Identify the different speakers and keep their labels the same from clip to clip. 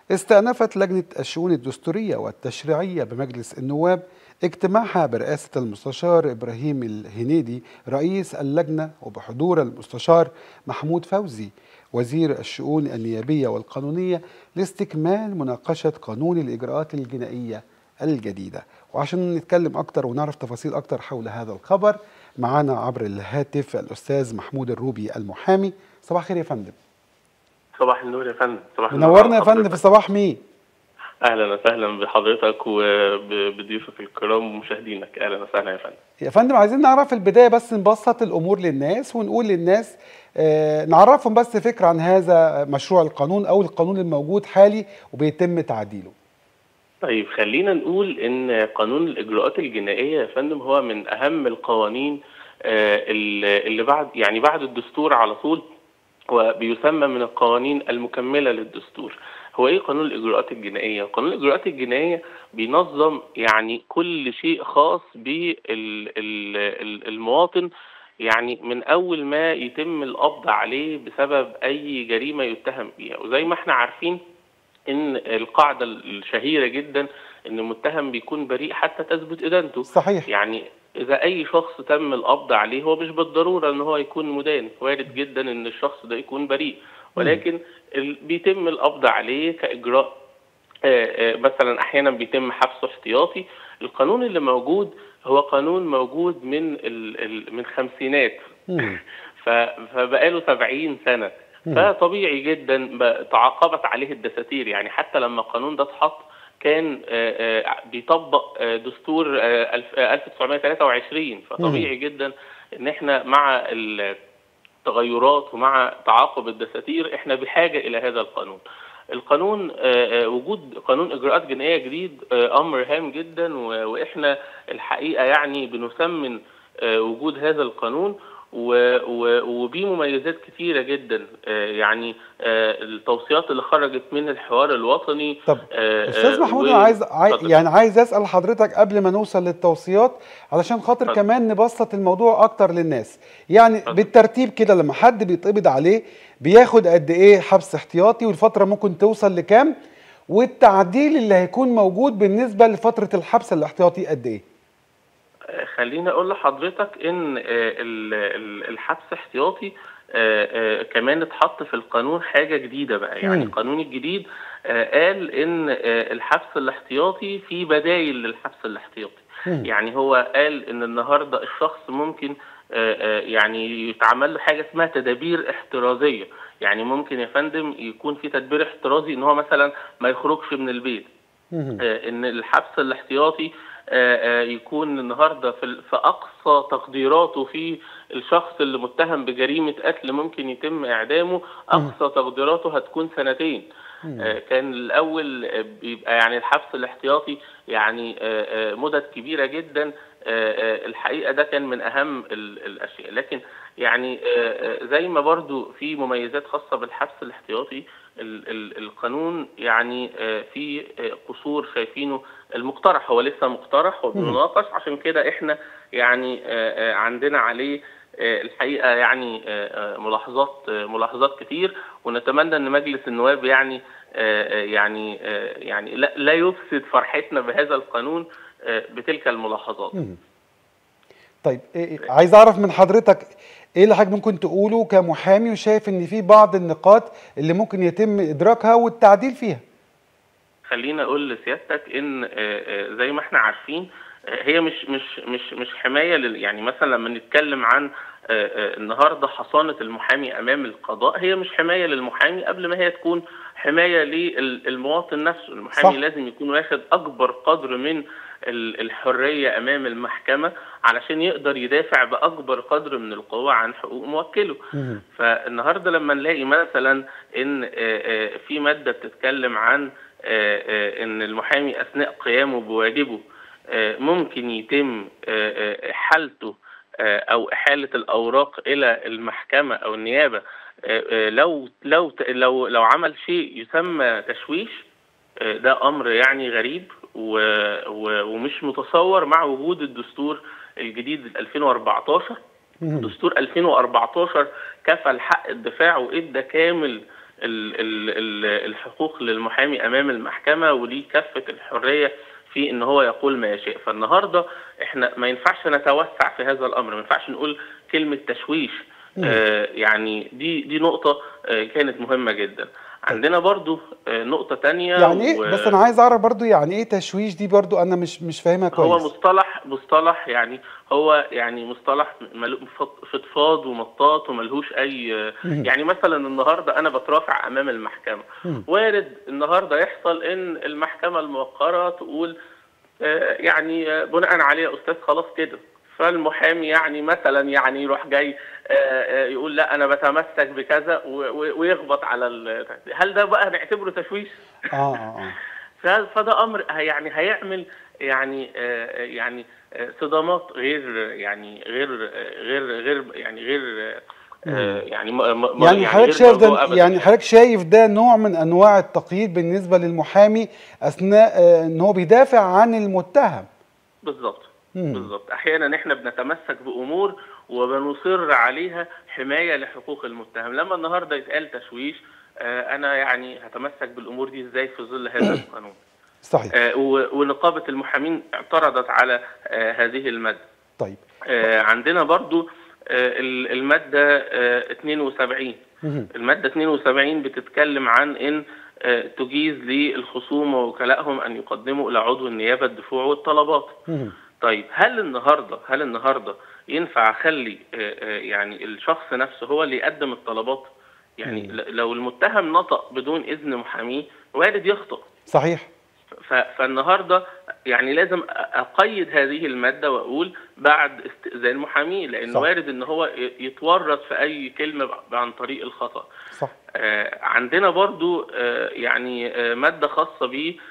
Speaker 1: استأنفت لجنة الشؤون الدستورية والتشريعية بمجلس النواب اجتماعها برئاسة المستشار إبراهيم الهنيدي رئيس اللجنة وبحضور المستشار محمود فوزي وزير الشؤون النيابية والقانونية لاستكمال مناقشة قانون الإجراءات الجنائية الجديدة وعشان نتكلم أكتر ونعرف تفاصيل أكتر حول هذا الخبر معنا عبر الهاتف الأستاذ محمود الروبي المحامي صباح الخير يا فندم
Speaker 2: صباح النور يا فندم صباح النور
Speaker 1: منورنا يا
Speaker 2: على
Speaker 1: فندم في
Speaker 2: حضرتك.
Speaker 1: صباح مين
Speaker 2: اهلا وسهلا بحضرتك وبضيوفك الكرام ومشاهدينك اهلا وسهلا يا فندم
Speaker 1: يا فندم عايزين نعرف في البداية بس نبسط الأمور للناس ونقول للناس آه، نعرفهم بس فكرة عن هذا مشروع القانون أو القانون الموجود حالي وبيتم تعديله
Speaker 2: طيب خلينا نقول ان قانون الاجراءات الجنائيه يا فندم هو من اهم القوانين آه، اللي اللي بعد يعني بعد الدستور على طول وبيسمى من القوانين المكمله للدستور هو ايه قانون الاجراءات الجنائيه قانون الاجراءات الجنائيه بينظم يعني كل شيء خاص بالمواطن يعني من اول ما يتم القبض عليه بسبب اي جريمه يتهم بيها وزي ما احنا عارفين ان القاعده الشهيره جدا ان المتهم بيكون بريء حتى تثبت ادانته
Speaker 1: صحيح
Speaker 2: يعني اذا اي شخص تم القبض عليه هو مش بالضروره ان هو يكون مدان وارد جدا ان الشخص ده يكون بريء ولكن ال- بيتم القبض عليه كاجراء آه، آه، مثلا احيانا بيتم حبسه احتياطي القانون اللي موجود هو قانون موجود من ال ال من خمسينات
Speaker 1: مم.
Speaker 2: ف- فبقاله 70 سنه
Speaker 1: مم.
Speaker 2: فطبيعي جدا ب- تعاقبت عليه الدساتير يعني حتى لما القانون ده اتحط كان آه، آه، بيطبق آه، دستور آه، الف- آه، 1923 فطبيعي جدا ان احنا مع التغيرات ومع تعاقب الدساتير احنا بحاجه الى هذا القانون. القانون آه، آه، وجود قانون اجراءات جنائيه جديد آه، امر هام جدا و- واحنا الحقيقه يعني بنثمن آه، وجود هذا القانون و- و- وبيه مميزات كتيره جدا آه، يعني آه، التوصيات اللي خرجت من الحوار الوطني
Speaker 1: طب
Speaker 2: آه،
Speaker 1: استاذ
Speaker 2: آه،
Speaker 1: محمود
Speaker 2: و-
Speaker 1: انا عايز عاي...
Speaker 2: اتفضل.
Speaker 1: يعني عايز اسال حضرتك قبل ما نوصل للتوصيات علشان خاطر
Speaker 2: اتفضل.
Speaker 1: كمان نبسط الموضوع اكتر للناس يعني
Speaker 2: اتفضل.
Speaker 1: بالترتيب كده لما حد بيتقبض عليه بياخد قد ايه حبس احتياطي والفتره ممكن توصل لكام والتعديل اللي هيكون موجود بالنسبه لفتره الحبس الاحتياطي قد ايه
Speaker 2: خليني اقول لحضرتك ان آه، ال- ال- الحبس احتياطي آه، آه، كمان اتحط في القانون حاجه جديده بقى يعني
Speaker 1: مم.
Speaker 2: القانون الجديد آه، قال ان آه، الحبس الاحتياطي في بدايل للحبس الاحتياطي
Speaker 1: مم.
Speaker 2: يعني هو قال ان النهارده الشخص ممكن آه، آه، يعني يتعمل له حاجه اسمها تدابير احترازيه يعني ممكن يا فندم يكون في تدبير احترازي ان هو مثلا ما يخرجش من البيت
Speaker 1: مم.
Speaker 2: آه، ان الحبس الاحتياطي آه، آه، يكون النهارده في ال- في اقصى تقديراته في الشخص اللي متهم بجريمه قتل ممكن يتم اعدامه اقصى تقديراته هتكون سنتين آه، كان الاول آه، بيبقى يعني الحبس الاحتياطي يعني آه، آه، مدد كبيره جدا آه، آه، الحقيقه ده كان من اهم ال- الاشياء لكن يعني آه، آه، زي ما برضو في مميزات خاصه بالحبس الاحتياطي ال- ال- القانون يعني آه، في آه، قصور شايفينه المقترح هو لسه مقترح وبيناقش عشان كده احنا يعني آه، آه، عندنا عليه آه، الحقيقه يعني آه، آه، ملاحظات آه، ملاحظات كتير ونتمنى ان مجلس النواب يعني آه، آه، يعني آه، يعني لا لا يفسد فرحتنا بهذا القانون آه، بتلك الملاحظات.
Speaker 1: مم. طيب إيه إيه- عايز اعرف من حضرتك ايه اللي حضرتك ممكن تقوله كمحامي وشايف ان في بعض النقاط اللي ممكن يتم ادراكها والتعديل فيها
Speaker 2: خليني اقول لسيادتك ان آه، آه، زي ما احنا عارفين آه، هي مش مش مش مش حمايه لل يعني مثلا لما نتكلم عن آه، آه، النهارده حصانه المحامي امام القضاء هي مش حمايه للمحامي قبل ما هي تكون حمايه للمواطن نفسه، المحامي
Speaker 1: صح.
Speaker 2: لازم يكون واخد اكبر قدر من ال- الحريه امام المحكمه علشان يقدر يدافع باكبر قدر من القوه عن حقوق موكله.
Speaker 1: مم.
Speaker 2: فالنهارده لما نلاقي مثلا ان آه، آه، في ماده بتتكلم عن آه، آه، ان المحامي اثناء قيامه بواجبه آه، ممكن يتم آه، آه، احالته آه، او احاله الاوراق الى المحكمه او النيابه آه، آه، لو لو لو لو عمل شيء يسمى تشويش آه، ده امر يعني غريب و- و- ومش متصور مع وجود الدستور الجديد 2014
Speaker 1: مم.
Speaker 2: دستور 2014 كفل حق الدفاع وادى كامل ال- ال- ال- الحقوق للمحامي امام المحكمه وليه كافه الحريه في ان هو يقول ما يشاء فالنهارده احنا ما ينفعش نتوسع في هذا الامر ما ينفعش نقول كلمه تشويش آه يعني دي دي نقطه آه كانت مهمه جدا عندنا برضو آه نقطه تانية
Speaker 1: يعني ايه
Speaker 2: و-
Speaker 1: بس انا عايز اعرف برضو يعني ايه تشويش دي برضو انا مش مش فاهمها
Speaker 2: هو
Speaker 1: كويس
Speaker 2: مصطلح مصطلح يعني هو يعني مصطلح ملو- فض- فضفاض ومطاط وملهوش اي يعني مثلا النهارده انا بترافع امام المحكمه وارد النهارده يحصل ان المحكمه الموقره تقول آه، يعني آه، بناء عليه يا استاذ خلاص كده فالمحامي يعني مثلا يعني يروح جاي آه، آه، يقول لا انا بتمسك بكذا و- و- ويخبط على ال- هل ده بقى نعتبره تشويش؟
Speaker 1: اه اه اه
Speaker 2: ف- فده امر هي- يعني هيعمل يعني آه، يعني آه، صدامات غير يعني غير آه، غير غير يعني غير آه، يعني م- م-
Speaker 1: يعني
Speaker 2: غير
Speaker 1: حضرتك شايف
Speaker 2: مرجوة
Speaker 1: ده
Speaker 2: أبداً.
Speaker 1: يعني حضرتك شايف ده نوع من انواع التقييد بالنسبه للمحامي اثناء آه، ان هو بيدافع عن المتهم
Speaker 2: بالظبط
Speaker 1: مم.
Speaker 2: بالظبط احيانا احنا بنتمسك بامور وبنصر عليها حمايه لحقوق المتهم لما النهارده يتقال تشويش آه، انا يعني هتمسك بالامور دي ازاي في ظل هذا القانون
Speaker 1: صحيح
Speaker 2: آه، و- ونقابه المحامين اعترضت على آه، هذه الماده
Speaker 1: طيب
Speaker 2: آه، عندنا برضو آه، ال- المادة آه، 72
Speaker 1: مهم.
Speaker 2: المادة 72 بتتكلم عن ان آه، تجيز للخصوم ووكلائهم ان يقدموا الى عضو النيابة الدفوع والطلبات
Speaker 1: مهم.
Speaker 2: طيب هل النهارده هل النهارده ينفع اخلي آه، آه، يعني الشخص نفسه هو اللي يقدم الطلبات يعني ل- لو المتهم نطق بدون اذن محاميه وارد يخطئ
Speaker 1: صحيح
Speaker 2: ف- فالنهارده يعني لازم أ- اقيد هذه الماده واقول بعد استئذان محاميه لان
Speaker 1: صح.
Speaker 2: وارد ان هو ي- يتورط في اي كلمه ب- عن طريق الخطا
Speaker 1: صح
Speaker 2: آه، عندنا برضو آه، يعني آه، ماده خاصه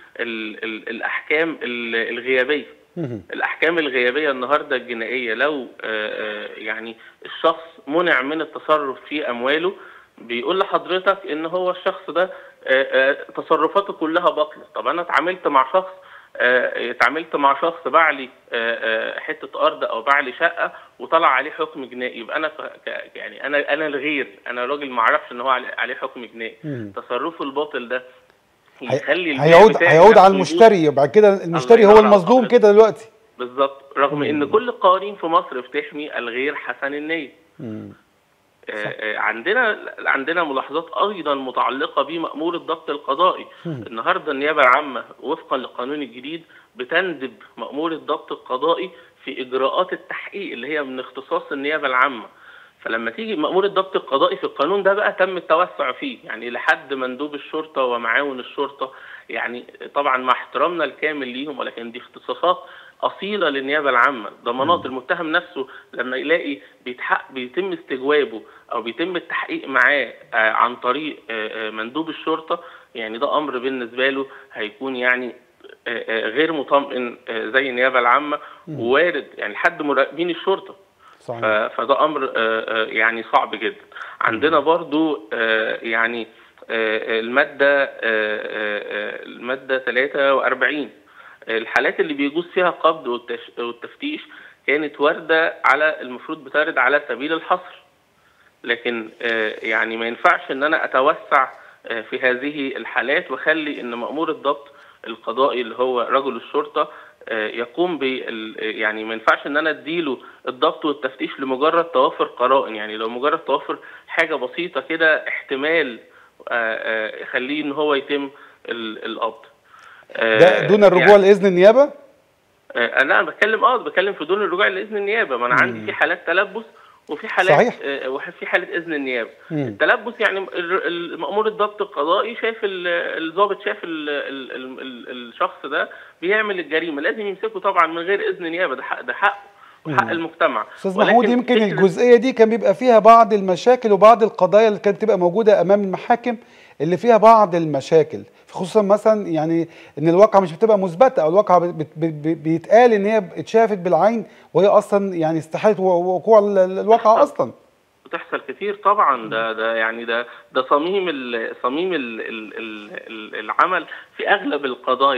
Speaker 2: بالاحكام الغيابيه
Speaker 1: مهم.
Speaker 2: الاحكام الغيابيه النهارده الجنائيه لو آه، آه، يعني الشخص منع من التصرف في امواله بيقول لحضرتك ان هو الشخص ده آه، آه، تصرفاته كلها باطله طب انا اتعاملت مع شخص آه، اتعاملت مع شخص باع لي آه، آه، حته ارض او باع لي شقه وطلع عليه حكم جنائي يبقى انا ك- ك- يعني انا انا الغير انا راجل ما اعرفش ان هو عليه عليه حكم جنائي
Speaker 1: مم.
Speaker 2: تصرفه الباطل ده
Speaker 1: هي-
Speaker 2: يخلي البيع
Speaker 1: هيعود
Speaker 2: بتاعي
Speaker 1: هيعود على
Speaker 2: نفسه يبوظ.
Speaker 1: المشتري وبعد كده المشتري هو
Speaker 2: ينور على
Speaker 1: المظلوم
Speaker 2: حضرتك.
Speaker 1: كده دلوقتي
Speaker 2: بالظبط رغم ان كل القوانين في مصر بتحمي الغير حسن النيه
Speaker 1: مم.
Speaker 2: آه، آه، عندنا عندنا ملاحظات ايضا متعلقه بمامور الضبط القضائي النهارده النيابه العامه وفقا للقانون الجديد بتندب مامور الضبط القضائي في اجراءات التحقيق اللي هي من اختصاص النيابه العامه فلما تيجي مأمور الضبط القضائي في القانون ده بقى تم التوسع فيه يعني لحد مندوب الشرطة ومعاون الشرطة يعني طبعا مع احترامنا الكامل ليهم ولكن دي اختصاصات أصيلة للنيابة العامة ضمانات المتهم نفسه لما يلاقي بيتحق بيتم استجوابه أو بيتم التحقيق معاه آه، عن طريق آه، آه، مندوب الشرطة يعني ده أمر بالنسبة له هيكون يعني آه، آه، غير مطمئن آه، زي النيابة العامة ووارد يعني لحد مراقبين الشرطة ف-
Speaker 1: صحيح
Speaker 2: فده امر آه، آه، يعني صعب جدا عندنا برضو آه، يعني آه، الماده آه، آه، آه، الماده 43 الحالات اللي بيجوز فيها القبض والتش- والتفتيش كانت وارده على المفروض بترد على سبيل الحصر لكن آه، يعني ما ينفعش ان انا اتوسع آه، في هذه الحالات واخلي ان مأمور الضبط القضائي اللي هو رجل الشرطه آه، يقوم بال يعني ما ينفعش ان انا اديله الضبط والتفتيش لمجرد توافر قرائن يعني لو مجرد توافر حاجه بسيطه كده احتمال آه، آه، يخليه ان هو يتم ال- القبض آه،
Speaker 1: ده دون الرجوع
Speaker 2: يعني-
Speaker 1: لاذن النيابه
Speaker 2: آه، انا بتكلم اه بتكلم في دون الرجوع لاذن النيابه ما انا عندي في حالات تلبس وفي حالات
Speaker 1: صحيح.
Speaker 2: آه، وفي حاله اذن النيابه
Speaker 1: مم.
Speaker 2: التلبس يعني ال- ال- مأمور الضبط القضائي شايف ال- الضابط شايف ال ال ال ال الشخص ده بيعمل الجريمه لازم يمسكه طبعا من غير اذن نيابه ده حق ده حقه وحق المجتمع
Speaker 1: استاذ
Speaker 2: ولكن
Speaker 1: محمود يمكن
Speaker 2: فكرة-
Speaker 1: الجزئيه دي كان بيبقى فيها بعض المشاكل وبعض القضايا اللي كانت تبقى موجوده امام المحاكم اللي فيها بعض المشاكل خصوصا مثلا يعني ان الواقعه مش بتبقى مثبته او الواقعه بت- بت- بت- بيتقال ان هي اتشافت بالعين وهي اصلا يعني استحاله وقوع ال- ال- الواقعه اصلا
Speaker 2: بتحصل كتير طبعا ده ده يعني ده ده صميم ال صميم ال ال ال ال العمل في اغلب القضايا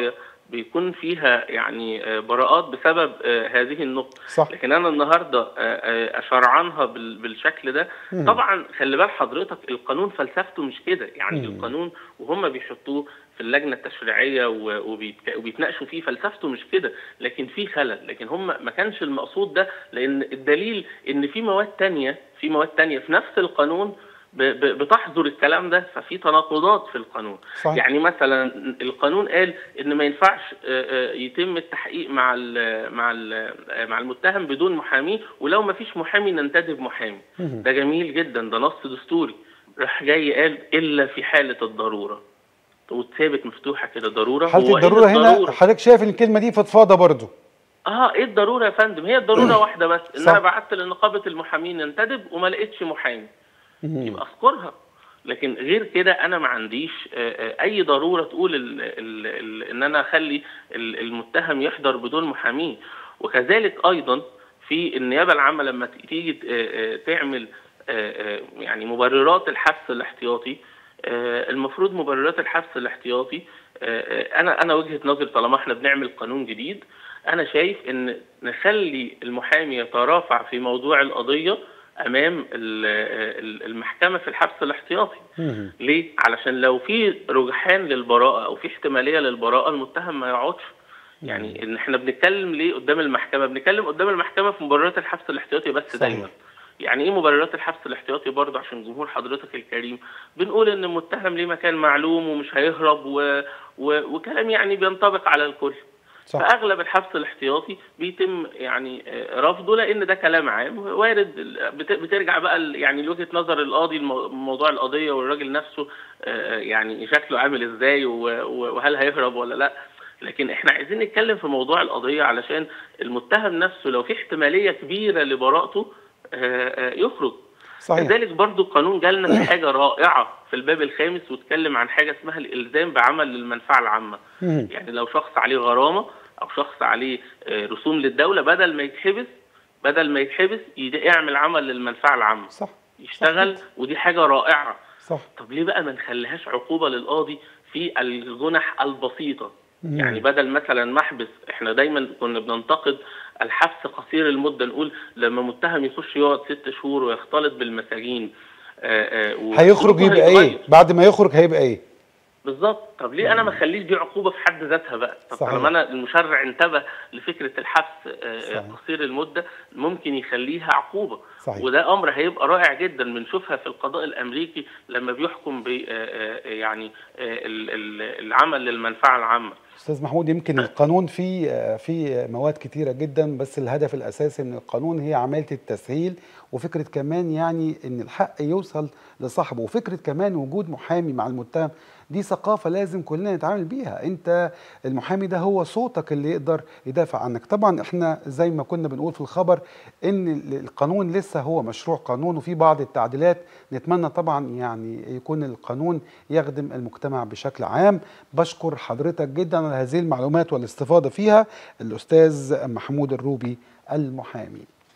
Speaker 2: بيكون فيها يعني آه، براءات بسبب آه، هذه النقطة
Speaker 1: صح
Speaker 2: لكن انا النهارده آه، آه، اشرعنها بال- بالشكل ده
Speaker 1: مم.
Speaker 2: طبعا خلي بال حضرتك القانون فلسفته مش كده يعني
Speaker 1: مم.
Speaker 2: القانون وهم بيحطوه في اللجنه التشريعيه و- وبيتك- وبيتناقشوا فيه فلسفته مش كده لكن في خلل لكن هم ما كانش المقصود ده لان الدليل ان في مواد تانية في مواد تانية في نفس القانون ب- ب- بتحظر الكلام ده ففي تناقضات في القانون
Speaker 1: صحيح
Speaker 2: يعني مثلا القانون قال ان ما ينفعش آه، آه، يتم التحقيق مع ال مع ال مع المتهم بدون محامي ولو ما فيش محامي ننتدب محامي
Speaker 1: مم.
Speaker 2: ده جميل جدا ده نص دستوري راح جاي قال الا في حاله الضروره واتثابت مفتوحه كده ضروره
Speaker 1: حالة
Speaker 2: هو إيه
Speaker 1: الضرورة هنا
Speaker 2: الضرورة؟
Speaker 1: حضرتك شايف ان الكلمة دي فضفاضة برضو
Speaker 2: اه ايه الضروره يا فندم هي الضروره واحده بس ان
Speaker 1: صح.
Speaker 2: انا بعت لنقابه المحامين ننتدب وما لقيتش محامي
Speaker 1: مم.
Speaker 2: يبقى اذكرها لكن غير كده انا ما عنديش آه، آه، اي ضروره تقول ال ال ال ان انا اخلي ال- المتهم يحضر بدون محاميه وكذلك ايضا في النيابه العامه لما تيجي آه، آه، تعمل آه، آه، يعني مبررات الحبس الاحتياطي آه، المفروض مبررات الحبس الاحتياطي آه، آه، انا انا وجهه نظري طالما احنا بنعمل قانون جديد انا شايف ان نخلي المحامي يترافع في موضوع القضيه امام ال- ال- المحكمه في الحبس الاحتياطي
Speaker 1: مم.
Speaker 2: ليه علشان لو في رجحان للبراءه او في احتماليه للبراءه المتهم ما يقعدش يعني ان احنا بنتكلم ليه قدام المحكمه بنتكلم قدام المحكمه في مبررات الحبس الاحتياطي بس
Speaker 1: صحيح.
Speaker 2: دايما يعني ايه مبررات الحبس الاحتياطي برضه عشان جمهور حضرتك الكريم بنقول ان المتهم ليه مكان معلوم ومش هيهرب و... و... وكلام يعني بينطبق على الكل
Speaker 1: صح
Speaker 2: فاغلب الحبس الاحتياطي بيتم يعني آه، رفضه لان ده كلام عام وارد بت- بترجع بقى ال- يعني لوجهه نظر القاضي المو- موضوع القضيه والراجل نفسه آه، يعني شكله عامل ازاي و- و- وهل هيهرب ولا لا لكن احنا عايزين نتكلم في موضوع القضيه علشان المتهم نفسه لو في احتماليه كبيره لبراءته آه، آه، يخرج
Speaker 1: صحيح
Speaker 2: كذلك برضو القانون جالنا في حاجه رائعه في الباب الخامس واتكلم عن حاجه اسمها الالزام بعمل للمنفعه العامه
Speaker 1: مم.
Speaker 2: يعني لو شخص عليه غرامه او شخص عليه آه، رسوم للدوله بدل ما يتحبس بدل ما يتحبس يد- يعمل عمل للمنفعه العامه
Speaker 1: صح
Speaker 2: يشتغل ودي حاجه رائعه
Speaker 1: صح
Speaker 2: طب ليه بقى ما نخليهاش عقوبه للقاضي في الجنح البسيطه
Speaker 1: مم.
Speaker 2: يعني بدل مثلا محبس احنا دايما كنا بننتقد الحبس قصير المده نقول لما متهم يخش يقعد ست شهور ويختلط بالمساجين آه، آه،
Speaker 1: هيخرج
Speaker 2: وسلوكه
Speaker 1: يبقى ايه
Speaker 2: هيتغير.
Speaker 1: بعد ما يخرج هيبقى ايه
Speaker 2: بالظبط طب ليه انا ما اخليش دي عقوبه في حد ذاتها بقى طب
Speaker 1: صحيح.
Speaker 2: طالما انا المشرع انتبه لفكره الحبس آه،
Speaker 1: صحيح.
Speaker 2: قصير المده ممكن يخليها عقوبه
Speaker 1: صحيح
Speaker 2: وده امر هيبقى رائع جدا بنشوفها في القضاء الامريكي لما بيحكم ب آه، آه، يعني آه، ال- ال- العمل للمنفعه العامه
Speaker 1: استاذ محمود يمكن القانون فيه فيه مواد كتيره جدا بس الهدف الاساسي من القانون هي عمليه التسهيل وفكره كمان يعني ان الحق يوصل لصاحبه وفكره كمان وجود محامي مع المتهم دي ثقافه لازم كلنا نتعامل بيها انت المحامي ده هو صوتك اللي يقدر يدافع عنك طبعا احنا زي ما كنا بنقول في الخبر ان ال- القانون لسه هو مشروع قانون وفي بعض التعديلات نتمنى طبعا يعني يكون القانون يخدم المجتمع بشكل عام بشكر حضرتك جدا على هذه المعلومات والاستفاضه فيها الاستاذ محمود الروبي المحامي